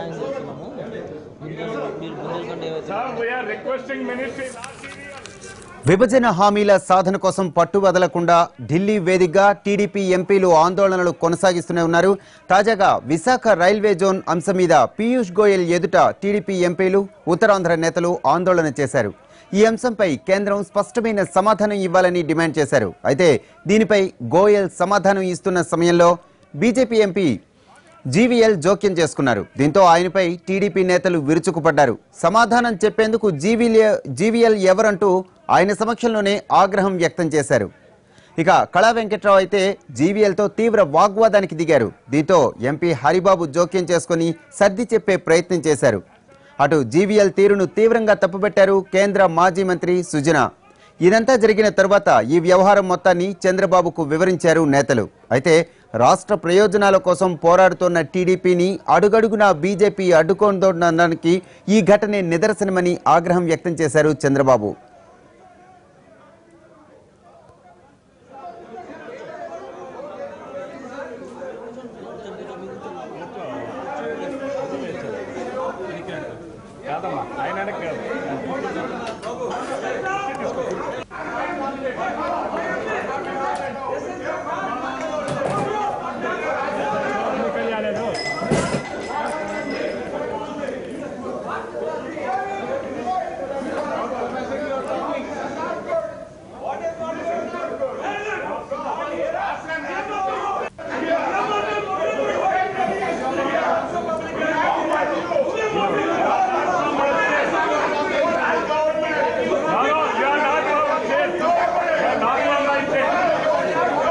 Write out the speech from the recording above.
న్యాయం చేస్తున్నాము దీనికోసం మీరు బుందేల్ఖండ్ ఏవైతే Sir, we are requesting Ministry. విభజన హామీల సాధన కోసం పట్టు వదలకుండా ఢిల్లీ వేదికగా టీడీపీ ఎంపీలు ఆందోళనలు కొనసాగిస్తూనే ఉన్నారు తాజాగా విశాఖ రైల్వే జోన్ అంశం మీద పీయూష్ గోయల్ ఎదుట టీడీపీ ఎంపీలు ఉత్తరాంధ్ర నేతలు ఆందోళన చేశారు ఈ అంశంపై కేంద్రం స్పష్టమైన సమాధానం ఇవ్వాలని డిమాండ్ చేశారు అయితే దీనిపై గోయల్ సమాధానం ఇస్తున్న సమయంలో బీజేపీ ఎంపీ జీవీఎల్ జోక్యం చేసుకున్నారు దీంతో ఆయనపై టీడీపీ నేతలు విరుచుకుపడ్డారు సమాధానం చెప్పేందుకు జీవీఎల్ జీవీఎల్ ఎవరంటూ ఆయన సమక్షంలోనే ఆగ్రహం వ్యక్తం చేశారు ఇక కళా వెంకట్రావు అయితే జీవీఎల్తో తీవ్ర వాగ్వాదానికి దిగారు దీంతో ఎంపీ హరిబాబు జోక్యం చేసుకుని సర్ది చెప్పే ప్రయత్నం చేశారు అటు జీవీఎల్ తీరును తీవ్రంగా తప్పుపెట్టారు కేంద్ర మాజీ మంత్రి సుజన ఇదంతా జరిగిన తర్వాత ఈ వ్యవహారం మొత్తాన్ని చంద్రబాబుకు వివరించారు నేతలు అయితే రాష్ట్ర ప్రయోజనాల కోసం పోరాడుతోన్న టీడీపీని అడుగడుగునా బీజేపీ అడ్డుకోనుందనడానికి ఈ ఘటనే నిదర్శనమని ఆగ్రహం వ్యక్తం చేశారు చంద్రబాబు కాదమ్మా ఆయన కాదు తెలియలేదు No, no, you are not allowed to say. You are not allowed to say.